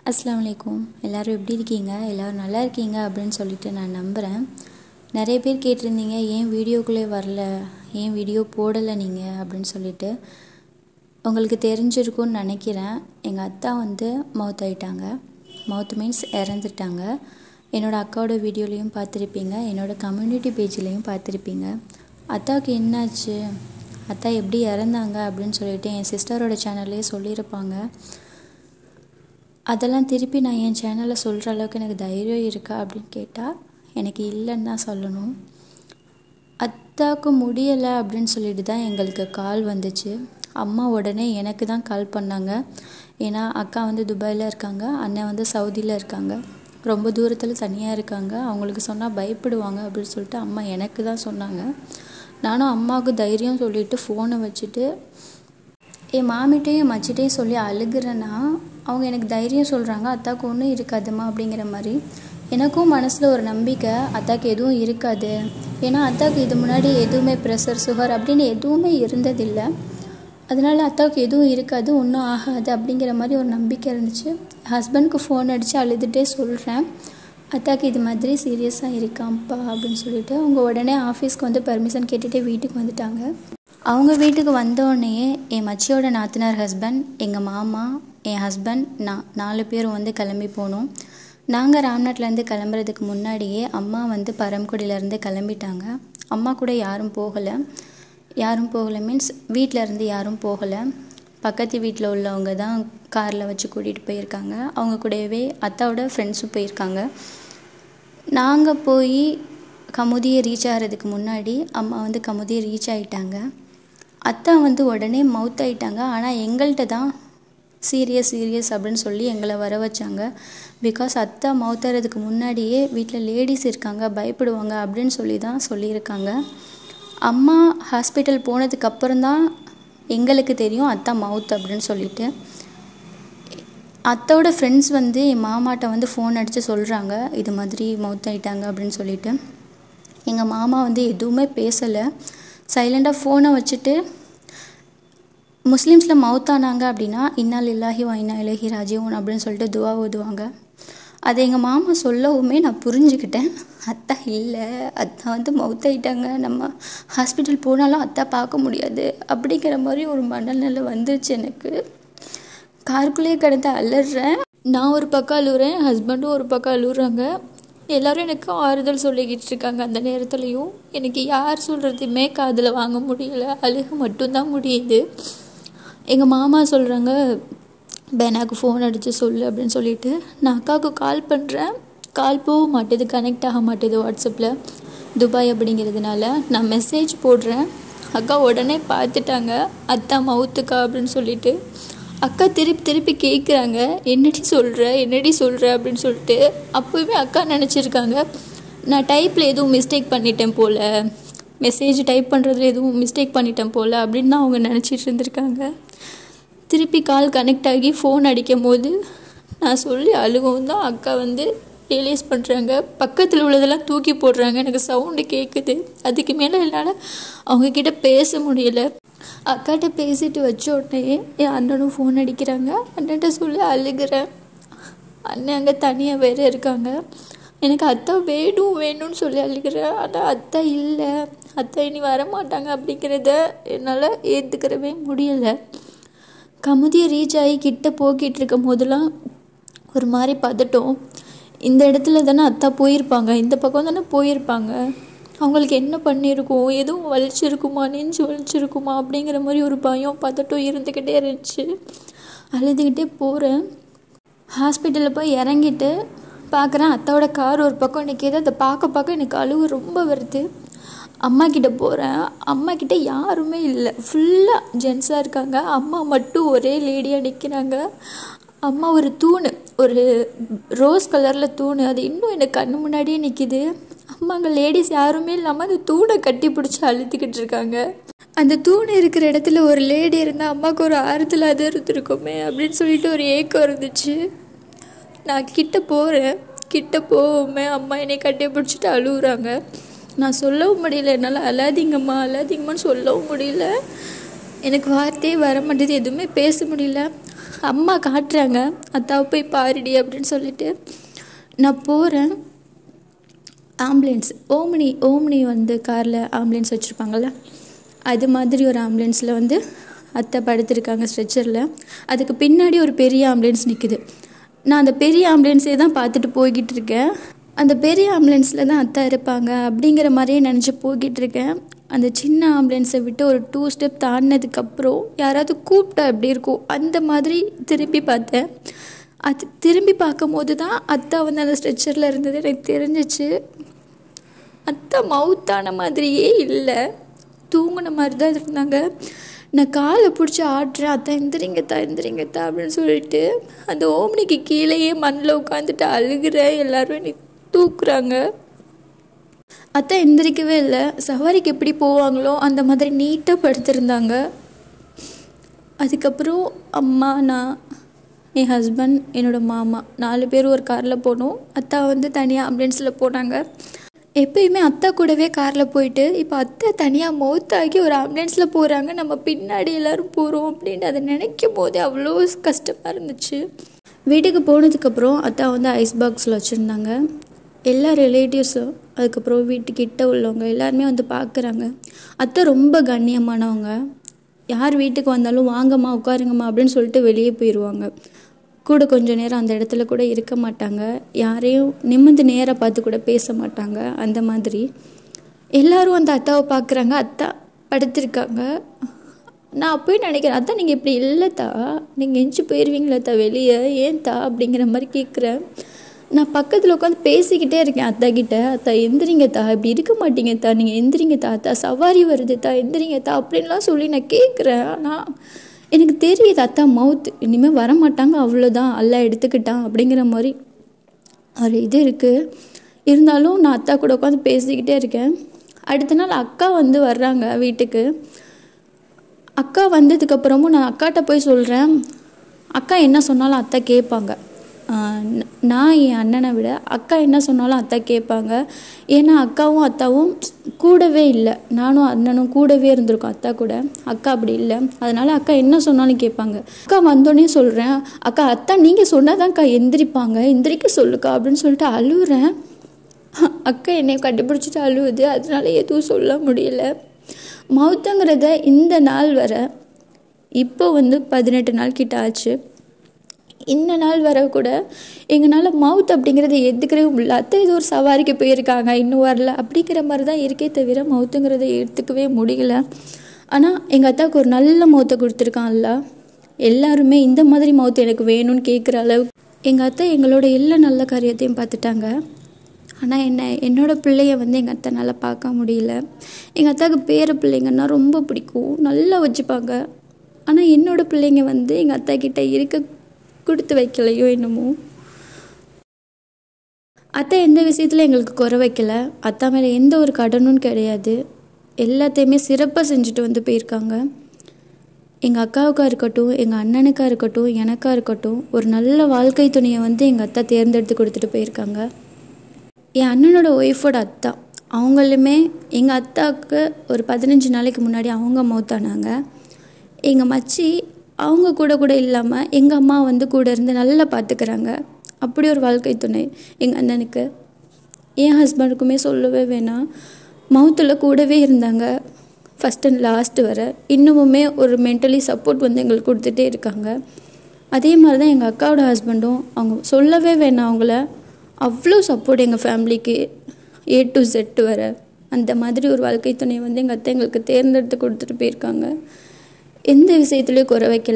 அஸ்ஸலாமு அலைக்கும் எல்லோரும் எப்படி இருக்கீங்க எல்லோரும் நல்லா இருக்கீங்க அப்படின்னு சொல்லிட்டு நான் நம்புகிறேன் நிறைய பேர் கேட்டிருந்தீங்க ஏன் வீடியோக்குள்ளே வரல ஏன் வீடியோ போடலை நீங்கள் அப்படின்னு சொல்லிட்டு உங்களுக்கு தெரிஞ்சிருக்கும்னு நினைக்கிறேன் எங்கள் அத்தா வந்து மவுத் ஆயிட்டாங்க மவுத் மீன்ஸ் இறந்துட்டாங்க என்னோடய அக்காவோட வீடியோலையும் பார்த்துருப்பீங்க என்னோடய கம்யூனிட்டி பேஜ்லேயும் பார்த்துருப்பீங்க அத்தாவுக்கு என்னாச்சு அத்தா எப்படி இறந்தாங்க அப்படின்னு சொல்லிட்டு என் சிஸ்டரோட சேனல்லே சொல்லியிருப்பாங்க அதெல்லாம் திருப்பி நான் என் சேனலில் சொல்கிற அளவுக்கு எனக்கு தைரியம் இருக்கா அப்படின்னு கேட்டால் எனக்கு இல்லைன்னு தான் சொல்லணும் அத்தாவுக்கு முடியலை அப்படின்னு சொல்லிட்டு தான் எங்களுக்கு கால் வந்துச்சு அம்மா உடனே எனக்கு தான் கால் பண்ணாங்க ஏன்னா அக்கா வந்து துபாயில் இருக்காங்க அண்ணன் வந்து சவுதியில் இருக்காங்க ரொம்ப தூரத்தில் தனியாக இருக்காங்க அவங்களுக்கு சொன்னால் பயப்படுவாங்க அப்படின்னு சொல்லிட்டு அம்மா எனக்கு தான் சொன்னாங்க நானும் அம்மாவுக்கு தைரியம் சொல்லிவிட்டு ஃபோனை வச்சுட்டு என் மாமிட்டையும் என் மச்சிட்டையும் சொல்லி அழுகிறேன்னா அவங்க எனக்கு தைரியம் சொல்கிறாங்க அத்தாவுக்கு ஒன்றும் இருக்காதுமா அப்படிங்கிற மாதிரி எனக்கும் மனசில் ஒரு நம்பிக்கை அத்தாவுக்கு எதுவும் இருக்காது ஏன்னா அத்தாவுக்கு இது முன்னாடி எதுவுமே ப்ரெஷர் சுகர் அப்படின்னு எதுவுமே இருந்ததில்லை அதனால அத்தாவுக்கு எதுவும் இருக்காது ஒன்றும் ஆகாது அப்படிங்கிற மாதிரி ஒரு நம்பிக்கை இருந்துச்சு ஹஸ்பண்ட்க்கு ஃபோன் அடித்து அழுதுகிட்டே சொல்கிறேன் அத்தாக்கு இது மாதிரி சீரியஸாக இருக்காம்ப்பா அப்படின்னு சொல்லிட்டு அவங்க உடனே ஆஃபீஸ்க்கு வந்து பர்மிஷன் கேட்டுகிட்டே வீட்டுக்கு வந்துட்டாங்க அவங்க வீட்டுக்கு வந்தோடனே என் மச்சியோட நாத்தனார் ஹஸ்பண்ட் எங்கள் மாமா என் ஹஸ்பண்ட் நான் நாலு பேரும் வந்து கிளம்பி போனோம் நாங்கள் ராம்நாட்லேருந்து கிளம்புறதுக்கு முன்னாடியே அம்மா வந்து பரம்குடியிலேருந்து கிளம்பிட்டாங்க அம்மா கூட யாரும் போகலை யாரும் போகலை மீன்ஸ் வீட்டில் இருந்து யாரும் போகலை பக்கத்து வீட்டில் உள்ளவங்க தான் காரில் வச்சு கூட்டிகிட்டு போயிருக்காங்க அவங்க கூடவே அத்தாவோட ஃப்ரெண்ட்ஸும் போயிருக்காங்க நாங்கள் போய் கமுதியை ரீச் ஆகிறதுக்கு முன்னாடி அம்மா வந்து கமுதியை ரீச் ஆகிட்டாங்க அத்தா வந்து உடனே மவுத் ஆகிட்டாங்க ஆனால் எங்கள்கிட்ட தான் சீரியஸ் சீரியஸ் அப்படின்னு சொல்லி எங்களை வர வச்சாங்க பிகாஸ் அத்தா மவுத்தாகிறதுக்கு முன்னாடியே வீட்டில் லேடிஸ் இருக்காங்க பயப்படுவாங்க அப்படின்னு சொல்லி தான் சொல்லியிருக்காங்க அம்மா ஹாஸ்பிட்டல் போனதுக்கு அப்புறம் தான் எங்களுக்கு தெரியும் அத்தா மவுத் அப்படின்னு சொல்லிட்டு அத்தாவோட ஃப்ரெண்ட்ஸ் வந்து என் மாமாட்ட வந்து ஃபோன் அடித்து சொல்கிறாங்க இது மாதிரி மவுத் ஆகிட்டாங்க அப்படின்னு சொல்லிட்டு எங்கள் மாமா வந்து எதுவுமே பேசலை சைலண்டாக ஃபோனை வச்சுட்டு முஸ்லீம்ஸில் மவுத் ஆனாங்க அப்படின்னா இன்னால் இல்லாஹி வைனா இலஹி ராஜீவன் அப்படின்னு சொல்லிட்டு துவா ஓதுவாங்க அதை எங்கள் மாமா சொல்லவுமே நான் புரிஞ்சுக்கிட்டேன் அத்தா இல்லை அத்தா வந்து மவுத் ஆகிட்டாங்க நம்ம ஹாஸ்பிட்டல் போனாலும் அத்தா பார்க்க முடியாது அப்படிங்கிற மாதிரி ஒரு மனநிலை வந்துருச்சு எனக்கு காருக்குள்ளேயே கிடந்து அலறேன் நான் ஒரு பக்கம் அழுகுறேன் ஹஸ்பண்டும் ஒரு பக்கம் அழுகுறாங்க எல்லோரும் எனக்கு ஆறுதல் சொல்லிக்கிட்டு இருக்காங்க அந்த நேரத்துலையும் எனக்கு யார் சொல்கிறதுமே காதில் வாங்க முடியல அழுக மட்டும்தான் முடியுது எங்கள் மாமா சொல்கிறாங்க பேனாக்கு ஃபோன் அடித்து சொல்லு அப்படின்னு சொல்லிட்டு நான் அக்காவுக்கு கால் பண்ணுறேன் கால் போக மாட்டேது கனெக்ட் ஆக மாட்டேது வாட்ஸ்அப்பில் துபாய் அப்படிங்கிறதுனால நான் மெசேஜ் போடுறேன் அக்கா உடனே பார்த்துட்டாங்க அத்தா மவுத்துக்கா அப்படின்னு சொல்லிட்டு அக்கா திருப்பி திருப்பி கேட்குறாங்க என்னடி சொல்கிற என்னடி சொல்கிற அப்படின்னு சொல்லிட்டு அப்போவுமே அக்கா நினச்சிருக்காங்க நான் டைப்பில் எதுவும் மிஸ்டேக் பண்ணிட்டேன் போல் மெசேஜ் டைப் பண்ணுறதுல எதுவும் மிஸ்டேக் பண்ணிட்டேன் போல் அப்படின்னு தான் அவங்க நினச்சிட்டு இருந்திருக்காங்க திருப்பி கால் கனெக்ட் ஆகி ஃபோன் அடிக்கும் போது நான் சொல்லி அழுகவும் தான் அக்கா வந்து ரியலைஸ் பண்ணுறாங்க பக்கத்தில் உள்ளதெல்லாம் தூக்கி போடுறாங்க எனக்கு சவுண்டு கேட்குது அதுக்கு மேலே என்னால் அவங்கக்கிட்ட பேச முடியல அக்காட்ட பேசிட்டு வச்ச உடனே என் அண்ணனும் ஃபோன் அடிக்கிறாங்க அண்ணன்ட்ட சொல்லி அழுகிறேன் அண்ணன் அங்கே தனியாக வேறு இருக்காங்க எனக்கு அத்தா வேணும் வேணும்னு சொல்லி அழுகிறேன் ஆனால் அத்தா இல்லை அத்தா இனி வரமாட்டாங்க அப்படிங்கிறத என்னால் ஏற்றுக்கிறவே முடியலை கமுதியை ரீச் ஆகி கிட்ட போக்கிட்டு இருக்கும் போதெல்லாம் ஒரு மாதிரி பதட்டம் இந்த இடத்துல தானே அத்தா போயிருப்பாங்க இந்த பக்கம் தானே போயிருப்பாங்க அவங்களுக்கு என்ன பண்ணியிருக்கோம் எதுவும் வலிச்சிருக்குமா நெஞ்சு வலிச்சிருக்குமா அப்படிங்கிற மாதிரி ஒரு பயம் பதட்டம் இருந்துக்கிட்டே இருந்துச்சு அழுதுகிட்டே போகிறேன் ஹாஸ்பிட்டலில் போய் இறங்கிட்டு பார்க்குறேன் அத்தாவோட கார் ஒரு பக்கம் நிற்கிது அதை பார்க்க பார்க்க எனக்கு அழுவு ரொம்ப வருது அம்மா கிட்ட போகிறேன் அம்மா கிட்ட யாருமே இல்லை ஃபுல்லாக ஜென்ஸாக இருக்காங்க அம்மா மட்டும் ஒரே லேடியாக நிற்கிறாங்க அம்மா ஒரு தூண் ஒரு ரோஸ் கலரில் தூண் அது இன்னும் எனக்கு கண்ணு முன்னாடியே நிற்கிது அம்மா அங்கே லேடிஸ் யாருமே இல்லாமல் அந்த தூணை கட்டி பிடிச்சி அழுத்திக்கிட்டு இருக்காங்க அந்த தூண் இருக்கிற இடத்துல ஒரு லேடி இருந்தால் அம்மாவுக்கு ஒரு ஆறுதல் அது இருந்திருக்குமே அப்படின்னு சொல்லிட்டு ஒரு ஏக்கம் இருந்துச்சு நான் கிட்ட போகிறேன் கிட்ட போவோமே அம்மா என்னை கட்டி பிடிச்சிட்டு அழுகுறாங்க நான் சொல்லவும் முடியல என்னால் அழாதீங்கம்மா அழாதீங்கம்மான்னு சொல்லவும் முடியல எனக்கு வார்த்தையே வர மாட்டேது எதுவுமே பேச முடியல அம்மா காட்டுறாங்க அத்தாவை போய் பாருடி அப்படின்னு சொல்லிட்டு நான் போகிறேன் ஆம்புலன்ஸ் ஓம்னி ஓம்னி வந்து காரில் ஆம்புலன்ஸ் வச்சுருப்பாங்கள்ல அது மாதிரி ஒரு ஆம்புலன்ஸில் வந்து அத்தை படுத்திருக்காங்க ஸ்ட்ரெச்சரில் அதுக்கு பின்னாடி ஒரு பெரிய ஆம்புலன்ஸ் நிற்குது நான் அந்த பெரிய ஆம்புலன்ஸே தான் பார்த்துட்டு போய்கிட்டு இருக்கேன் அந்த பெரிய ஆம்புலன்ஸில் தான் அத்தை இருப்பாங்க அப்படிங்கிற மாதிரியே நினச்சி போய்கிட்டு இருக்கேன் அந்த சின்ன ஆம்புலன்ஸை விட்டு ஒரு டூ ஸ்டெப் தாண்டினதுக்கப்புறம் யாராவது கூப்பிட்டா எப்படி இருக்கும் அந்த மாதிரி திரும்பி பார்த்தேன் அது திரும்பி பார்க்கும்போது தான் அத்தா வந்து அந்த ஸ்ட்ரெச்சரில் இருந்தது எனக்கு தெரிஞ்சிச்சு அத்தை மவுத்தான மாதிரியே இல்லை தூங்கின மாதிரி தான் இருந்தாங்க நான் காலை பிடிச்சி ஆடுறேன் அத்தை எந்திரிங்கத்தா எந்திரிங்கத்தா அப்படின்னு சொல்லிட்டு அந்த ஓம்னிக்கு கீழேயே மண்ணில் உட்காந்துட்டு அழுகிறேன் எல்லாரும் என்னை தூக்குறாங்க அத்தை எந்திரிக்கவே இல்லை சவாரிக்கு எப்படி போவாங்களோ அந்த மாதிரி நீட்டாக படுத்திருந்தாங்க அதுக்கப்புறம் அம்மா நான் என் ஹஸ்பண்ட் என்னோடய மாமா நாலு பேர் ஒரு காரில் போனோம் அத்தா வந்து தனியாக ஆம்புலன்ஸில் போனாங்க எப்பயுமே அத்தா கூடவே காரில் போயிட்டு இப்போ அத்தை தனியாக மௌத்தாகி ஒரு ஆம்புலன்ஸில் போகிறாங்க நம்ம பின்னாடி எல்லோரும் போகிறோம் அப்படின்னு அதை நினைக்கும் போதே அவ்வளோ கஷ்டமாக இருந்துச்சு வீட்டுக்கு போனதுக்கப்புறம் அத்தா வந்து ஐஸ் பாக்ஸில் வச்சுருந்தாங்க எல்லா ரிலேட்டிவ்ஸும் அதுக்கப்புறம் வீட்டுக்கிட்ட உள்ளவங்க எல்லாருமே வந்து பார்க்குறாங்க அத்தை ரொம்ப கண்ணியமானவங்க யார் வீட்டுக்கு வந்தாலும் வாங்கம்மா உட்காருங்கம்மா அப்படின்னு சொல்லிட்டு வெளியே போயிடுவாங்க கூட கொஞ்ச நேரம் அந்த இடத்துல கூட இருக்க மாட்டாங்க யாரையும் நிமிந்து நேராக பார்த்து கூட பேச மாட்டாங்க அந்த மாதிரி எல்லாரும் அந்த அத்தாவை பார்க்குறாங்க அத்தா படுத்திருக்காங்க நான் அப்போயே நினைக்கிறேன் அத்தா நீங்கள் இப்படி இல்லைத்தா நீங்கள் எஞ்சி போயிடுவீங்களா வெளியே ஏன் தா அப்படிங்கிற மாதிரி கேட்குறேன் நான் பக்கத்தில் உட்காந்து பேசிக்கிட்டே இருக்கேன் அத்தா கிட்ட அத்தா எந்திரிங்க தா இப்படி இருக்க மாட்டீங்க தா நீங்கள் எந்திரிங்க தா அத்தா சவாரி வருது தா எந்திரிங்க தா அப்படின்லாம் சொல்லி நான் கேட்குறேன் ஆனால் எனக்கு தெரியுது அத்தா மவுத் இனிமேல் வரமாட்டாங்க அவ்வளோதான் அல்ல எடுத்துக்கிட்டான் அப்படிங்கிற மாதிரி ஒரு இது இருக்குது இருந்தாலும் நான் அத்தா கூட உட்காந்து பேசிக்கிட்டே இருக்கேன் அடுத்த நாள் அக்கா வந்து வர்றாங்க வீட்டுக்கு அக்கா வந்ததுக்கப்புறமும் நான் அக்காட்ட போய் சொல்கிறேன் அக்கா என்ன சொன்னாலும் அத்தை கேட்பாங்க நான் என் அண்ணனை விட அக்கா என்ன சொன்னாலும் அத்தா கேட்பாங்க ஏன்னா அக்காவும் அத்தாவும் கூடவே இல்லை நானும் அண்ணனும் கூடவே இருந்திருக்கோம் அத்தா கூட அக்கா அப்படி இல்லை அதனால் அக்கா என்ன சொன்னாலும் கேட்பாங்க அக்கா வந்தோடனே சொல்கிறேன் அக்கா அத்தா நீங்கள் சொன்னாதான்க்கா எந்திரிப்பாங்க எந்திரிக்க சொல்லுக்கா அப்படின்னு சொல்லிட்டு அழுகுறேன் அக்கா என்னை கண்டுபிடிச்சிட்டு அழுவுது அதனால எதுவும் சொல்ல முடியல மவுத்தங்கிறத இந்த நாள் வர இப்போ வந்து பதினெட்டு நாள் கிட்ட ஆச்சு இந்த நாள் வர கூட எங்களால் மவுத் அப்படிங்கிறத எடுத்துக்கவே முடியல அத்தை இது ஒரு சவாரிக்கு போயிருக்காங்க இன்னும் வரல அப்படிங்கிற மாதிரி தான் இருக்கே தவிர மவுத்துங்கிறத எடுத்துக்கவே முடியல ஆனால் எங்கள் அத்தாவுக்கு ஒரு நல்ல மௌத்தை கொடுத்துருக்கான்ல எல்லாருமே இந்த மாதிரி மவுத்து எனக்கு வேணும்னு கேட்குற அளவு எங்கள் அத்தை எங்களோட எல்லா நல்ல காரியத்தையும் பார்த்துட்டாங்க ஆனால் என்ன என்னோடய பிள்ளைய வந்து எங்கள் அத்தைனால் பார்க்க முடியல எங்கள் அத்தாவுக்கு பேர பிள்ளைங்கன்னா ரொம்ப பிடிக்கும் நல்லா வச்சுப்பாங்க ஆனால் என்னோடய பிள்ளைங்க வந்து எங்கள் அத்தா கிட்ட இருக்க கொடுத்து வைக்கலையோ என்னமோ அத்தை எந்த விஷயத்தில் எங்களுக்கு குறை வைக்கல அத்தா மேலே எந்த ஒரு கடனும் கிடையாது எல்லாத்தையுமே சிறப்பாக செஞ்சுட்டு வந்து போயிருக்காங்க எங்கள் அக்காவுக்காக இருக்கட்டும் எங்கள் அண்ணனுக்காக இருக்கட்டும் எனக்காக இருக்கட்டும் ஒரு நல்ல வாழ்க்கை துணையை வந்து எங்கள் அத்தா தேர்ந்தெடுத்து கொடுத்துட்டு போயிருக்காங்க என் அண்ணனோட ஒய்ஃபோட அத்தா அவங்களுமே எங்கள் அத்தாவுக்கு ஒரு பதினஞ்சு நாளைக்கு முன்னாடி அவங்க மௌத்தானாங்க எங்கள் மச்சி அவங்க கூட கூட இல்லாமல் எங்கள் அம்மா வந்து கூட இருந்து நல்லா பார்த்துக்கிறாங்க அப்படி ஒரு வாழ்க்கை துணை எங்கள் அண்ணனுக்கு என் ஹஸ்பண்டுக்குமே சொல்லவே வேணாம் மவுத்தில் கூடவே இருந்தாங்க ஃபஸ்ட் அண்ட் லாஸ்ட் வர இன்னமுமே ஒரு மென்டலி சப்போர்ட் வந்து எங்களுக்கு கொடுத்துட்டே இருக்காங்க அதே மாதிரி தான் எங்கள் அக்காவோட ஹஸ்பண்டும் அவங்க சொல்லவே வேணாம் அவங்கள அவ்வளோ சப்போர்ட் எங்கள் ஃபேமிலிக்கு ஏ டு செட் வர அந்த மாதிரி ஒரு வாழ்க்கை துணை வந்து எங்கள் அத்தை எங்களுக்கு தேர்ந்தெடுத்து கொடுத்துட்டு போயிருக்காங்க எந்த விஷயத்துலையும் குறை வைக்கல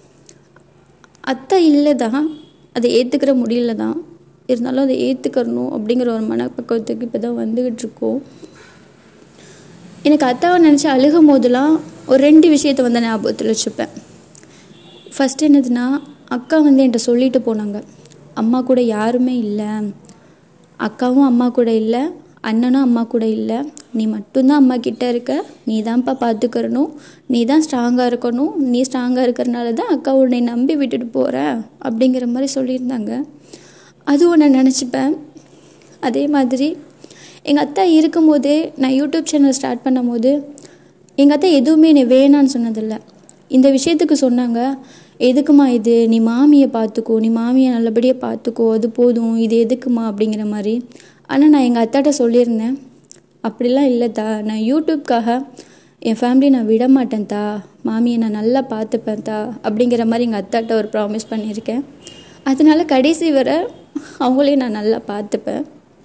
அத்தை இல்லை தான் அதை ஏற்றுக்கிற முடியல தான் இருந்தாலும் அதை ஏற்றுக்கறணும் அப்படிங்கிற ஒரு மனப்பக்குவத்துக்கு இப்போ தான் வந்துக்கிட்டு இருக்கோம் எனக்கு அத்தாவை நினச்சி அழுகும் போதெல்லாம் ஒரு ரெண்டு விஷயத்தை வந்து ஞாபகத்தில் வச்சுப்பேன் ஃபஸ்ட் என்னதுன்னா அக்கா வந்து என்கிட்ட சொல்லிட்டு போனாங்க அம்மா கூட யாருமே இல்லை அக்காவும் அம்மா கூட இல்லை அண்ணனும் அம்மா கூட இல்லை நீ மட்டும்தான் அம்மா கிட்ட இருக்க நீ தான்ப்பா பார்த்துக்கிறணும் நீ தான் ஸ்ட்ராங்காக இருக்கணும் நீ ஸ்ட்ராங்காக இருக்கிறனால தான் அக்கா உன்னை நம்பி விட்டுட்டு போகிற அப்படிங்கிற மாதிரி சொல்லியிருந்தாங்க அது ஒன்று நினச்சிப்பேன் அதே மாதிரி எங்கள் அத்தா இருக்கும்போதே நான் யூடியூப் சேனல் ஸ்டார்ட் பண்ணும்போது எங்கள் அத்தை எதுவுமே என்னை வேணான்னு சொன்னதில்ல இந்த விஷயத்துக்கு சொன்னாங்க எதுக்குமா இது நீ மாமியை பார்த்துக்கோ நீ மாமியை நல்லபடியாக பார்த்துக்கோ அது போதும் இது எதுக்குமா அப்படிங்கிற மாதிரி ஆனால் நான் எங்கள் அத்தாட்ட சொல்லியிருந்தேன் அப்படிலாம் இல்லை தா நான் யூடியூப்காக என் ஃபேமிலி நான் விட மாட்டேன் தா மாமியை நான் நல்லா பார்த்துப்பேன் தா அப்படிங்கிற மாதிரி எங்கள் அத்தாட்ட ஒரு ப்ராமிஸ் பண்ணியிருக்கேன் அதனால கடைசி வரை அவங்களையும் நான் நல்லா பார்த்துப்பேன்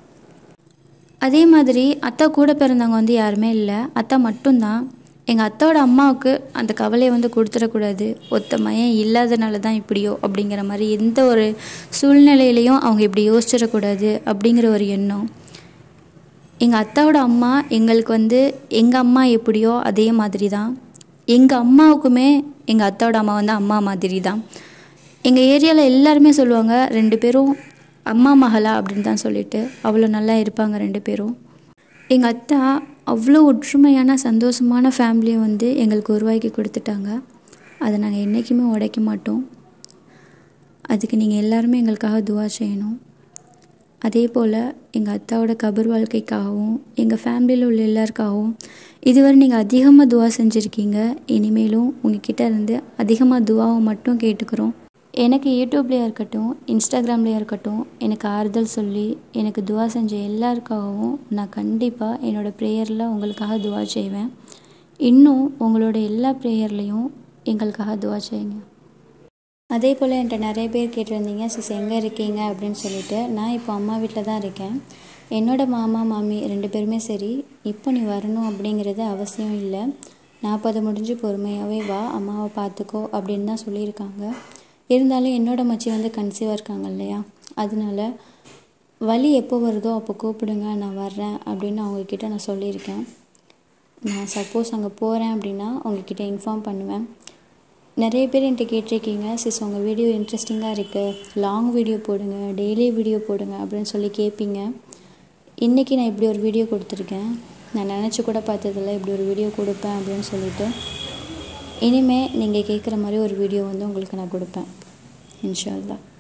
அதே மாதிரி அத்தா கூட பிறந்தவங்க வந்து யாருமே இல்லை அத்தா மட்டும்தான் எங்கள் அத்தாவோட அம்மாவுக்கு அந்த கவலையை வந்து கொடுத்துடக்கூடாது ஒத்த மையம் இல்லாதனால தான் இப்படியோ அப்படிங்கிற மாதிரி எந்த ஒரு சூழ்நிலையிலையும் அவங்க இப்படி யோசிச்சிடக்கூடாது அப்படிங்கிற ஒரு எண்ணம் எங்கள் அத்தாவோட அம்மா எங்களுக்கு வந்து எங்கள் அம்மா எப்படியோ அதே மாதிரி தான் எங்கள் அம்மாவுக்குமே எங்கள் அத்தாவோட அம்மா வந்து அம்மா மாதிரி தான் எங்கள் ஏரியாவில் எல்லாருமே சொல்லுவாங்க ரெண்டு பேரும் அம்மா மகளா அப்படின்னு தான் சொல்லிட்டு அவ்வளோ நல்லா இருப்பாங்க ரெண்டு பேரும் எங்கள் அத்தா அவ்வளோ ஒற்றுமையான சந்தோஷமான ஃபேமிலியை வந்து எங்களுக்கு உருவாக்கி கொடுத்துட்டாங்க அதை நாங்கள் என்றைக்குமே உடைக்க மாட்டோம் அதுக்கு நீங்கள் எல்லாருமே எங்களுக்காக துவா செய்யணும் அதே போல் எங்கள் அத்தாவோட கபர் வாழ்க்கைக்காகவும் எங்கள் ஃபேமிலியில் உள்ள எல்லாருக்காகவும் இதுவரை நீங்கள் அதிகமாக துவா செஞ்சுருக்கீங்க இனிமேலும் உங்ககிட்ட இருந்து அதிகமாக துவாவை மட்டும் கேட்டுக்கிறோம் எனக்கு யூடியூப்லேயே இருக்கட்டும் இன்ஸ்டாகிராம்லேயே இருக்கட்டும் எனக்கு ஆறுதல் சொல்லி எனக்கு துவா செஞ்ச எல்லாருக்காகவும் நான் கண்டிப்பாக என்னோடய ப்ரேயரில் உங்களுக்காக துவா செய்வேன் இன்னும் உங்களோட எல்லா ப்ரேயர்லேயும் எங்களுக்காக துவா செய்யுங்க அதே போல் என்கிட்ட நிறைய பேர் கேட்டிருந்தீங்க சிஸ் எங்கே இருக்கீங்க அப்படின்னு சொல்லிட்டு நான் இப்போ அம்மா வீட்டில் தான் இருக்கேன் என்னோடய மாமா மாமி ரெண்டு பேருமே சரி இப்போ நீ வரணும் அப்படிங்கிறது அவசியம் இல்லை நாற்பது முடிஞ்சு பொறுமையாகவே வா அம்மாவை பார்த்துக்கோ அப்படின்னு தான் சொல்லியிருக்காங்க இருந்தாலும் என்னோட மச்சி வந்து கன்சீவாக இருக்காங்க இல்லையா அதனால வலி எப்போ வருதோ அப்போ கூப்பிடுங்க நான் வர்றேன் அப்படின்னு அவங்கக்கிட்ட நான் சொல்லியிருக்கேன் நான் சப்போஸ் அங்கே போகிறேன் அப்படின்னா உங்ககிட்ட இன்ஃபார்ம் பண்ணுவேன் நிறைய பேர் என்கிட்ட கேட்டிருக்கீங்க சிஸ் உங்கள் வீடியோ இன்ட்ரெஸ்டிங்காக இருக்குது லாங் வீடியோ போடுங்க டெய்லி வீடியோ போடுங்க அப்படின்னு சொல்லி கேட்பீங்க இன்றைக்கி நான் இப்படி ஒரு வீடியோ கொடுத்துருக்கேன் நான் நினச்சி கூட பார்த்ததில்ல இப்படி ஒரு வீடியோ கொடுப்பேன் அப்படின்னு சொல்லிட்டு இனிமேல் நீங்கள் கேட்குற மாதிரி ஒரு வீடியோ வந்து உங்களுக்கு நான் கொடுப்பேன் இன்ஷா அல்லாஹ்